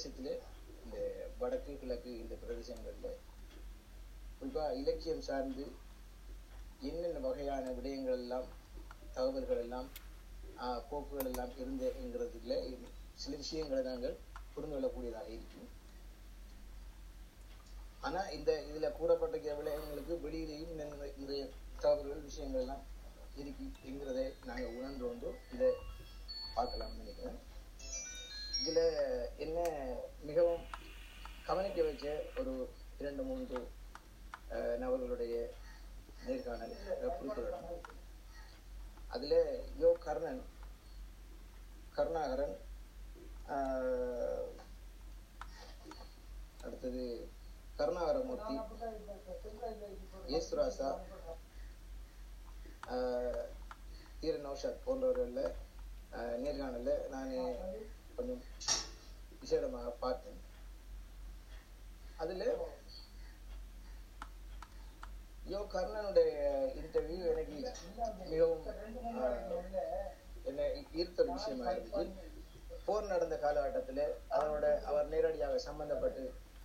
பிரதேசத்திலே இந்த வடக்கு கிழக்கு இந்த பிரதேசங்கள்ல குறிப்பா இலக்கியம் சார்ந்து என்னென்ன வகையான விடயங்கள் எல்லாம் தகவல்கள் எல்லாம் ஆஹ், போக்குகள் எல்லாம் இருந்தங்கிறதுல சில விஷயங்களை நாங்கள் புரிந்து கொள்ளக்கூடியதாக இருக்கும் ஆனா இந்த இதுல கூறப்பட்டிருக்கிற விடயங்களுக்கு வெளியிலேயும் நிறைய- நிறைய தகவல்கள் விஷயங்கள் எல்லாம் இருக்குங்கிறதை நாங்க உணர்ந்து வந்து இதை பார்க்கலாம்னு நினைக்கிறேன் இதுல என்ன மிகவும் கவனிக்க வச்ச ஒரு இரண்டு மூன்று அஹ், நபர்களுடைய நேர்காணல் அஹ், குறிப்பிடணும் அதுல யோ கர்ணன் கருணாகரன் ஆஹ், அடுத்தது கருணாகரமூர்த்தி யேசுராசா ஆஹ், தீர நௌஷாத் போன்றவர்கள ஆஹ், நேர்காணல்ல நான் கொஞ்சம் விசேடமாக பார்த்தேன் அதுல யோ கர்ணனுடைய இன்டர்வியூ எனக்கு மிகவும் ஆஹ், என்னை ஈர்த்த ஒரு விஷயமா இருந்துச்சு போர் நடந்த காலகட்டத்துல அதனோட அவர் நேரடியாக சம்பந்தப்பட்டு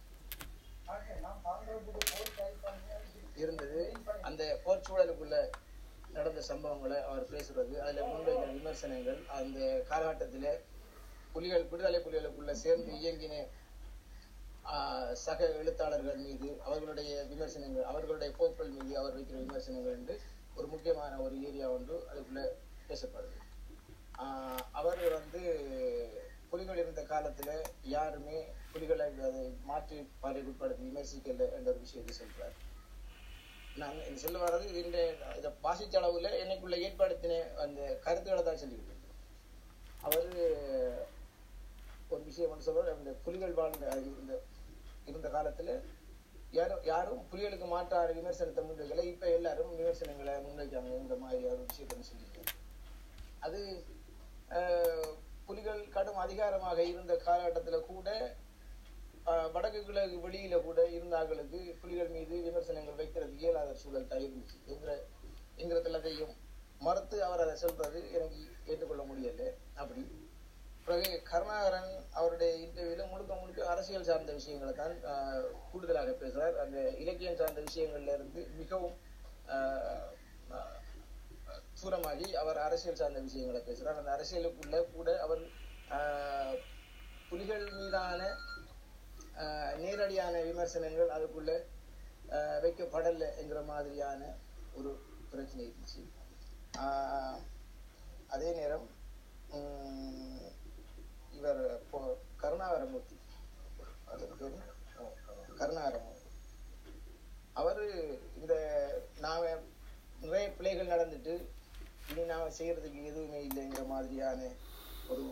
இருந்தது அந்த போர் சூழலுக்குள்ள நடந்த சம்பவங்களை அவர் பேசுறது அதுல முன்வைக்கிற விமர்சனங்கள் அந்த காலகட்டத்தில புலிகள் விடுதலை புலிகளுக்குள்ள சேர்ந்து இயங்கின ஆஹ், சக எழுத்தாளர்கள் மீது அவர்களுடைய விமர்சனங்கள் அவர்களுடைய போக்கள் மீது அவர் வைக்கிற விமர்சனங்கள் என்று ஒரு முக்கியமான ஒரு ஏரியா ஒன்று அதுக்குள்ள பேசப்படுது ஆஹ், அவர் வந்து புலிகள் இருந்த காலத்துல யாருமே புலிகளை அதை மாற்றி பாறைக்குட்படுத்தி விமர்சிக்கல என்ற ஒரு விஷயத்தை சொல்றார் நான் இந்த சொல்ல வர்றது இந்த இதை வாசிச்ச அளவுல எனக்குள்ள ஏற்படுத்தின அந்த கருத்துக்களை தான் சொல்லிக்கிட்டு இருக்கேன். அவரு ஒரு விஷயம் ஒன்று சொல்றாரு இந்த புலிகள் வாழ்ந்த இந்த இருந்த காலத்துல யாரும் யாரும் புலிகளுக்கு மாற்றான விமர்சனத்தை முன்வைக்கல இப்ப எல்லாரும் விமர்சனங்களை முன்வைக்காங்கன்ற மாதிரி ஒரு விஷயத்தை சொல்லியிருக்காரு அது ஆஹ், புலிகள் கடும் அதிகாரமாக இருந்த காலகட்டத்துல கூட ஆஹ், வடக்கு கிழக்கு வெளியில கூட இருந்தாங்களுக்கு புலிகள் மீது விமர்சனங்கள் வைக்கிறது இயலாத சூழல் தான் இருந்துச்சு என்கிற என்கிறதுலதையும் மறுத்து அவர் அதை சொல்றது எனக்கு ஏற்றுக்கொள்ள முடியல அப்படி பிறகு கருணாகரன் அவருடைய இன்டர்வியூல முழுக்க முழுக்க அரசியல் சார்ந்த விஷயங்களை தான் ஆஹ், கூடுதலாக பேசுறார் அந்த இலக்கியம் சார்ந்த விஷயங்கள்ல இருந்து மிகவும் ஆஹ், ஆஹ், தூரமாகி அவர் அரசியல் சார்ந்த விஷயங்களை பேசுறார் அந்த அரசியலுக்குள்ள கூட அவர் ஆஹ், புலிகள் மீதான ஆஹ், நேரடியான விமர்சனங்கள் அதுக்குள்ள ஆஹ், வைக்கப்படல என்கிற மாதிரியான ஒரு பிரச்சனை இருந்துச்சு ஆஹ், அதே நேரம் உம், இவர் பொ- கருணாகரமூர்த்தி அவர் பேரு? ஓ, கருணாகரமூர்த்தி அவரு இந்த நாம நிறைய பிழைகள் நடந்துட்டு இனி நாம செய்யறதுக்கு எதுவுமே இல்லைங்கிற மாதிரியான ஒரு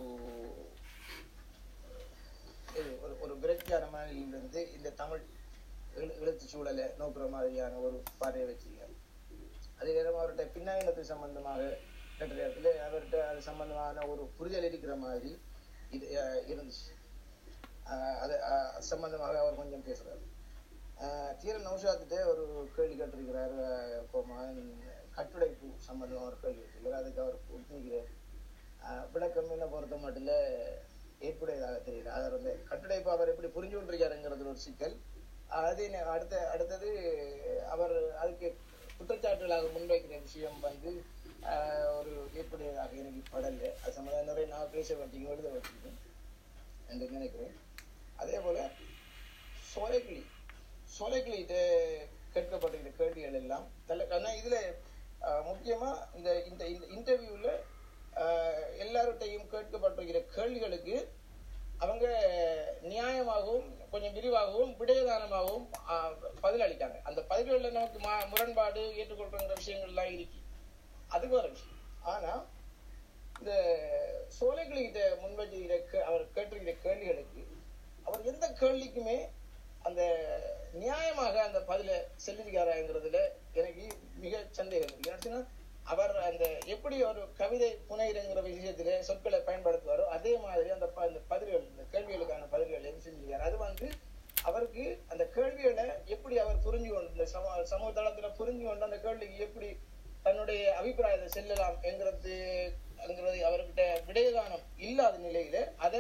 இது ஒரு ஒரு விரக்தியான மனநிலையிலிருந்து இந்த தமிழ் எழு எழுத்து சூழலை நோக்குற மாதிரியான ஒரு பார்வையை வச்சிருக்காரு அதே நேரம் அவர்கிட்ட பின்னாயினத்து சம்பந்தமாக கேட்ட நேரத்துல அவர்கிட்ட அது சம்பந்தமான ஒரு புரிதல் இருக்கிற மாதிரி இது அஹ், இருந்துச்சு அஹ், அது அஹ், அது சம்பந்தமாக அவர் கொஞ்சம் பேசுறாரு அஹ், தீர நௌஷாத்திட்ட ஒரு கேள்வி கேட்டிருக்கிறார் அஹ், இப்போ மகன் கட்டுடைப்பு சம்பந்தமா ஒரு கேள்வி கேட்டிருக்கிறார் அதுக்கு அவர் ஒத்துக்கிறார் விளக்கம் என்ன பொறுத்த மட்டும் ஏற்புடையதாக தெரியல அவர் வந்து கட்டுடைப்பு அவர் எப்படி புரிஞ்சு கொண்டிருக்காருங்கிறது ஒரு சிக்கல் அதே நே- அடுத்த அடுத்தது அவர் அதுக்கு குற்றச்சாட்டுகளாக முன்வைக்கிற விஷயம் வந்து ஆஹ், ஒரு ஏற்புடையதாக எனக்கு படல அது சம்பந்தம் நிறைய நான் பேச வேண்டிய எழுத வேண்டியது என்று நினைக்கிறேன் அதே போல சோலைக்கிளி சோலைக்கிளிகிட்ட கேட்கப்பட்டிருக்கிற கேள்விகள் எல்லாம் தல ஆனா இதுல ஆஹ், முக்கியமா இந்த இந்த இந்த இன்டர்வியூல எல்லார்கிட்டையும் கேட்கப்பட்டிருக்கிற கேள்விகளுக்கு அவங்க நியாயமாகவும் கொஞ்சம் விரிவாகவும் விடயதானமாகவும் ஆஹ், பதில் அளித்தாங்க அந்த பதில்களில் நமக்கு மா- முரண்பாடு ஏற்றுக்கொள்கிற விஷயங்கள்லாம் இருக்கு அது வேற விஷயம் ஆனா இந்த சோலைகிட்ட முன்வச்சிருக்கிற கே- அவர் கேட்டிருக்கிற கேள்விகளுக்கு அவர் எந்த கேள்விக்குமே அந்த நியாயமாக அந்த பதில செல்லிருக்காராங்கிறதுல எனக்கு மிக சந்தேகம் இருக்கு ஏன்னு சொன்னா, அவர் அந்த எப்படி ஒரு கவிதை புனைகிறங்கிற விஷயத்திலே சொற்களை பயன்படுத்துவாரோ அதே மாதிரி அந்த ப- அந்த பதில்கள் இந்த கேள்விகளுக்கான பதில்கள் எது செஞ்சிருக்காரு அது வந்து அவருக்கு அந்த கேள்விகளை எப்படி அவர் புரிஞ்சு கொண்டு இந்த சமூக சமூக தளத்துல புரிஞ்சு கொண்டு அந்த கேள்விக்கு எப்படி தன்னுடைய அபிப்பிராயத்தை செல்லலாம் என்கிறது என்கிறது அவர்கிட்ட விடயதானம் இல்லாத நிலையில அதை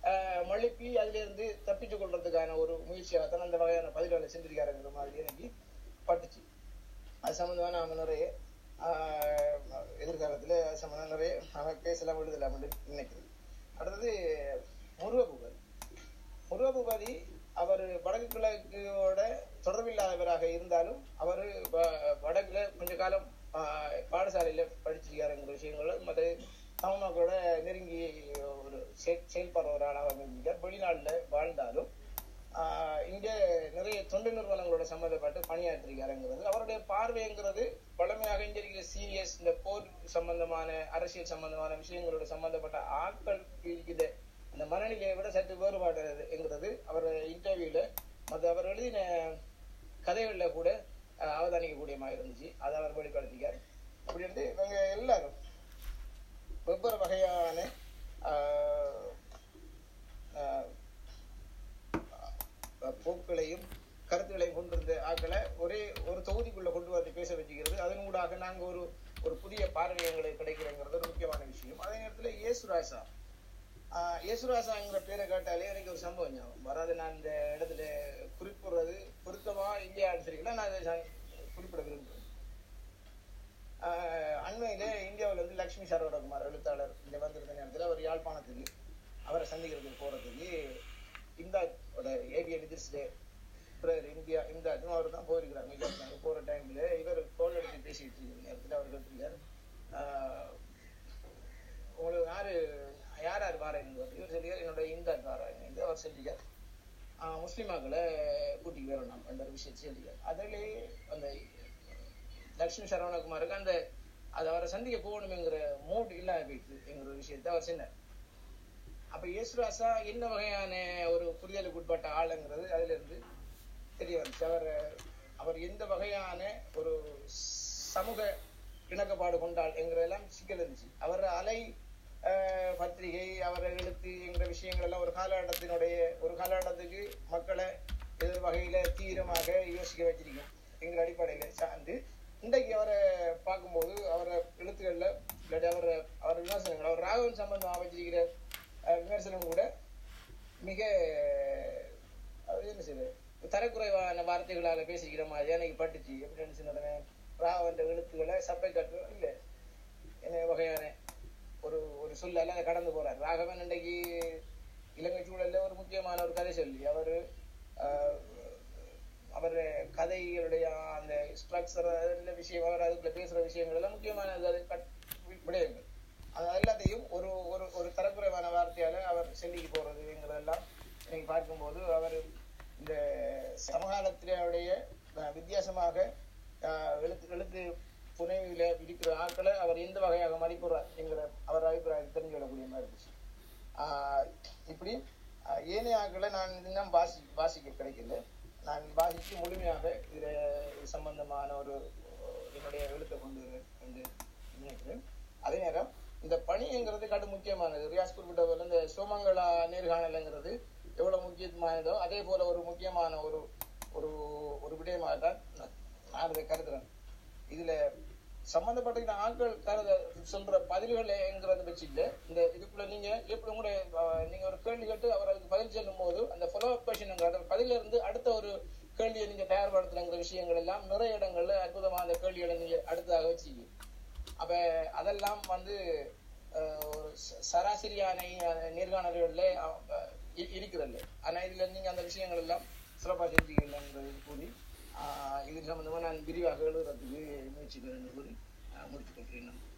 ஆஹ் மழுப்பி அதுல இருந்து தப்பிச்சு கொள்றதுக்கான ஒரு முயற்சியாக தான் அந்த வகையான பதில்களை செஞ்சிருக்காருங்கிற மாதிரி எனக்கு பட்டுச்சு அது சம்பந்தமா நாம நிறைய ஆஹ் எதிர்காலத்துல அது சம்பந்தமா நிறைய நாம பேசலாம் விடுதலாம் நினைக்கிறேன் அடுத்தது முருகபூபதி முருகபூபதி அவர் வடக்கு கிழக்கோட தொடர்பில்லாதவராக இருந்தாலும் அவர் வடக்குல கொஞ்ச காலம் ஆஹ் பாடசாலையில படிச்சிருக்காருங்கிற விஷயங்களும் மற்ற தமிழ் மக்களோட நெருங்கி ஒரு செ- செயல்படுறவராக அமைஞ்சிருக்கார் வெளிநாட்டுல வாழ்ந்தாலும் ஆஹ் இங்க நிறைய தொண்டு நிறுவனங்களோட சம்பந்தப்பட்டு பணியாற்றிருக்காருங்கிறது அவருடைய பார்வைங்கிறது பழமையாக இங்க இருக்கிற சீரியஸ் இந்த போர் சம்பந்தமான அரசியல் சம்பந்தமான விஷயங்களோட சம்பந்தப்பட்ட ஆட்கள் இருக்கிற அந்த மனநிலையை விட சற்று வேறுபாடுங்கிறது அவர் இன்டர்வியூல மற்ற அவர் எழுதின கதைகள்ல கூட ஆஹ் அவதானிக்கக்கூடியமாக இருந்துச்சு அதை அவர் வெளிப்படுத்திக்கார் அப்படி இருந்து இவங்க எல்லாரும் வெவ்வேறு வகையான ஆஹ், ஆஹ், ஆஹ், போக்குகளையும் கருத்துக்களையும் கொண்டிருந்த ஆட்களை ஒரே ஒரு தொகுதிக்குள்ள கொண்டு வந்து பேச வச்சுக்கிறது அதன் ஊடாக நாங்க ஒரு ஒரு புதிய பார்வை எங்களுக்கு கிடைக்கிறங்கிறது ஒரு முக்கியமான விஷயம் அதே நேரத்துல இயேசுராசா ஆஹ் இயேசுராசாங்கிற பேரை கேட்டாலே எனக்கு ஒரு சம்பவம் ஞாபகம் வராது நான் இந்த இடத்துல குறிப்பிடுறது பொருத்தமா இல்லையா சரிங்களா நான் இதை ச- குறிப்பிட விரும்புகிறேன் ஆஹ் அண்மையில இந்தியாவுல இருந்து லட்சுமி சரவணகுமார் எழுத்தாளர் இங்க வந்திருந்த நேரத்துல அவர் யாழ்ப்பாணத்துக்கு அவரை சந்திக்கிறதுக்கு போறதுக்கு இம்தாத்தோட ஏவிஎன் எதிர்ஸ்டே பிரதர் இந்தியா இம்தாத்தும் அவர் தான் போயிருக்கிறாங்க இந்தியாவுக்கு போற டைம்ல இவர் கோல் எடுத்து பேசிட்டு இருக்கிற நேரத்துல அவர் கேட்டிருக்காரு ஆஹ் உங்களுக்கு யாரு யார் யார் வாரீங்க இவர் சொல்லியார் என்னோட இம்தாத் வாராங்க என்று அவர் சொல்லியார் ஆஹ் முஸ்லிமாக்களை கூட்டிக்கு வரணும் என்ற ஒரு விஷயத்தை சொல்லியார் அதிலே அந்த லட்சுமி சரவணகுமாருக்கு அந்த அது அவரை சந்திக்க போகணுங்கிற மூட் இல்லாம போயிட்டு என்கிற ஒரு விஷயத்தை அவர் சொன்னார் அப்ப இயேசுராசா என்ன வகையான ஒரு புரிதலுக்கு உட்பட்ட ஆளுங்கிறது அதுல இருந்து தெரிய வந்துச்சு அவர் அவர் எந்த வகையான ஒரு சமூக இணக்கப்பாடு கொண்டாள் என்கிறதெல்லாம் சிக்கல் இருந்துச்சு அவர் அலை ஆஹ், பத்திரிகை அவர் எழுத்து என்கிற விஷயங்கள் எல்லாம் ஒரு காலகட்டத்தினுடைய ஒரு காலகட்டத்துக்கு மக்களை எதிர் வகையில தீவிரமாக யோசிக்க வச்சிருக்கோம் என்கிற அடிப்படையில சார்ந்து இன்றைக்கு அவரை பார்க்கும்போது அவரை எழுத்துக்கள்ல இல்லாட்டி அவர் அவர் விமர்சனங்கள் அவர் ராகவன் சம்பந்தமா வச்சிருக்கிற அஹ், விமர்சனம் கூட மிக அது என்ன செய்யுது தரக்குறைவான வார்த்தைகளால பேசிக்கிற மாதிரி எனக்கு பட்டுச்சு எப்படின்னு சொன்ன ராகவன் எழுத்துக்களை சப்பை கட்டு இல்ல என்ன வகையான ஒரு ஒரு சொல்லால அதை கடந்து போறார் ராகவன் இன்றைக்கு இலங்கை சூழல்ல ஒரு முக்கியமான ஒரு கதை சொல்லி அவரு ஆஹ், அவர் கதைகளுடைய அந்த ஸ்ட்ரக்சர் அதில் விஷயம் அவர் அதுக்குள்ள பேசுற விஷயங்கள் எல்லாம் முக்கியமான அது கட் விடயங்கள் அது எல்லாத்தையும் ஒரு ஒரு ஒரு தரக்குறைவான வார்த்தையால அவர் செல்லிக்கு போறதுங்கிறதெல்லாம் இன்னைக்கு பார்க்கும்போது அவர் இந்த சமகாலத்தினுடைய அஹ், வித்தியாசமாக அஹ், எழுத்து எழுத்து புனைவில இருக்கிற ஆட்களை அவர் எந்த வகையாக மதிப்புறார் என்கிற அவர் அபிப்பிராயம் தெரிஞ்சு கொள்ளக்கூடிய மாதிரி இருந்துச்சு ஆஹ் இப்படி ஆஹ் ஏனைய ஆட்களை நான் இன்னும் வாசி வாசிக்க கிடைக்கல நான் வாசித்து முழுமையாக இதுல இது சம்பந்தமான ஒரு என்னுடைய எழுத்தை கொண்டு வருவேன் என்று நினைக்கிறேன் அதே நேரம் இந்த பணிங்கிறது கடு முக்கியமானது ரியாஸ் குறிப்பிட்ட இந்த சோமங்களா நேர்காணலுங்கிறது எவ்வளவு முக்கியமானதோ அதே போல ஒரு முக்கியமான ஒரு ஒரு ஒரு விடயமாக தான் நான் நான் இதை கருதுறேன் இதுல சம்பந்தப்பட்ட ஆட்கள் கருத சொல்ற பதில்கள்ங்கிறத வச்சு இல்ல இந்த இதுக்குள்ள நீங்க எப்படி உங்களுடைய அஹ், நீங்க ஒரு கேள்வி கேட்டு அவர் அதுக்கு பதில் சொல்லும் போது அந்த ஃபாலோ அப் கொஸ்டின் அந்த பதில இருந்து அடுத்த ஒரு கேள்வியை நீங்க தயார்படுத்துறங்கிற விஷயங்கள் எல்லாம் நிறைய இடங்கள்ல அற்புதமான அந்த கேள்விகளை நீங்க அடுத்ததாக வச்சுக்கீங்க அப்ப அதெல்லாம் வந்து அஹ், ஒரு ச- சராசரியான அஹ், நேர்காணல்கள்ல அஹ், இ- இருக்கிறது ஆனா இதுல நீங்க அந்த விஷயங்கள் எல்லாம் சிறப்பா செஞ்சுக்கலன்றது கூறி ஆஹ் இது சம்பந்தமா நான் விரிவாக எழுதுறதுக்கு முயற்சிக்கிறேன் கூறி ஆஹ் முடித்துக் கொள்கிறேன்